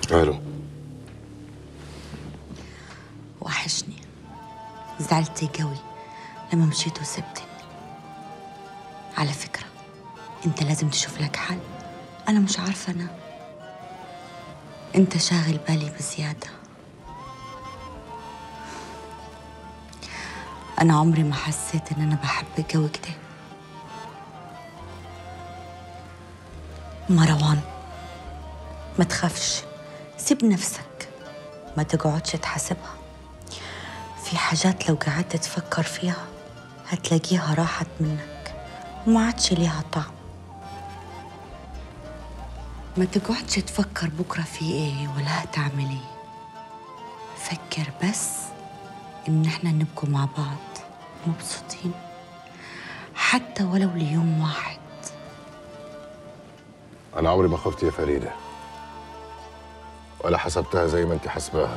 الو وحشني زعلت قوي لما مشيت وسبتني على فكرة انت لازم تشوف لك حل انا مش عارفة انا انت شاغل بالي بزيادة انا عمري ما حسيت ان انا بحبك قوي كده مروان ما تخافش سيب نفسك ما تقعدش تحاسبها في حاجات لو قعدت تفكر فيها هتلاقيها راحت منك وما عادش ليها طعم ما تقعدش تفكر بكرة في ايه ولا هتعمل ايه فكر بس ان احنا نبقوا مع بعض مبسوطين حتى ولو ليوم واحد انا عمري ما خفت يا فريده ولا حسبتها زي ما انت حسباها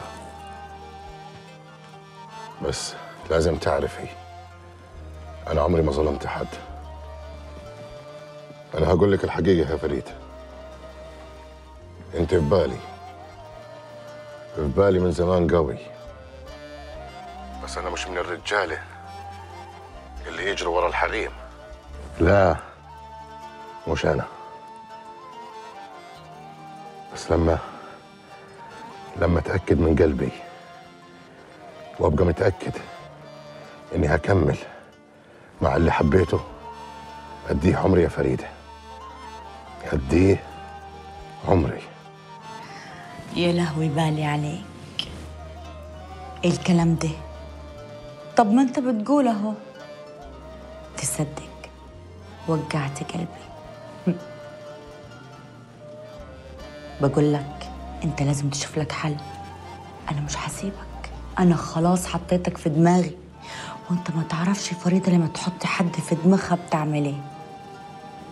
بس لازم تعرفي انا عمري ما ظلمت حد انا هقول لك الحقيقه يا فريده انت في بالي في بالي من زمان قوي بس انا مش من الرجاله اللي يجروا ورا الحريم لا مش انا بس لما لما اتاكد من قلبي وابقى متاكد اني هكمل مع اللي حبيته اديه عمري يا فريده اديه عمري يا لهوي بالي عليك ايه الكلام ده طب ما انت بتقول اهو تصدق وجعت قلبي بقول لك انت لازم تشوف لك حل انا مش هسيبك انا خلاص حطيتك في دماغي وانت ما تعرفش فريده لما تحط حد في دماغها بتعمل ايه